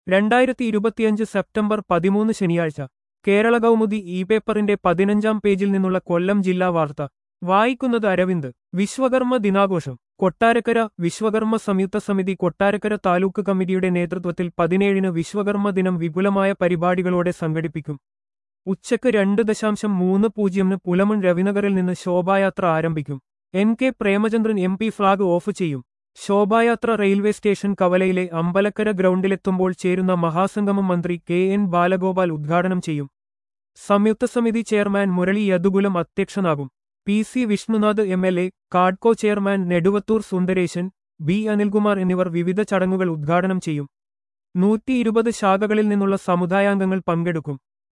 രണ്ടായിരത്തി ഇരുപത്തിയഞ്ച് സെപ്റ്റംബർ പതിമൂന്ന് ശനിയാഴ്ച കേരള കൗമുദി ഇ പേപ്പറിന്റെ പതിനഞ്ചാം പേജിൽ നിന്നുള്ള കൊല്ലം ജില്ലാ വാർത്ത വായിക്കുന്നത് അരവിന്ദ് വിശ്വകർമ്മ ദിനാഘോഷം കൊട്ടാരക്കര വിശ്വകർമ്മ സംയുക്ത സമിതി കൊട്ടാരക്കര താലൂക്ക് കമ്മിറ്റിയുടെ നേതൃത്വത്തിൽ പതിനേഴിന് വിശ്വകർമ്മ ദിനം വിപുലമായ പരിപാടികളോടെ സംഘടിപ്പിക്കും ഉച്ചയ്ക്ക് രണ്ട് ദശാംശം മൂന്ന് പൂജ്യമിന് പുലമൺ രവിനഗറിൽ നിന്ന് ശോഭായാത്ര ആരംഭിക്കും N K Premachandran M P flag off ചെയ്യും ശോഭായാത്ര റെയിൽവേ സ്റ്റേഷൻ കവലയിലെ അമ്പലക്കര ഗ്രൗണ്ടിലെത്തുമ്പോൾ ചേരുന്ന മഹാസംഗമം മന്ത്രി കെ എൻ ബാലഗോപാൽ ഉദ്ഘാടനം ചെയ്യും സംയുക്ത സമിതി ചെയർമാൻ മുരളി യദുകുലം അധ്യക്ഷനാകും P C Vishnunath M L A KADCO chairman Neduvathoor Sundaresan B Anilkumar എന്നിവർ വിവിധ ചടങ്ങുകൾ ഉദ്ഘാടനം ചെയ്യും നൂറ്റി ഇരുപത് ശാഖകളിൽ നിന്നുള്ള സമുദായാംഗങ്ങൾ പങ്കെടുക്കും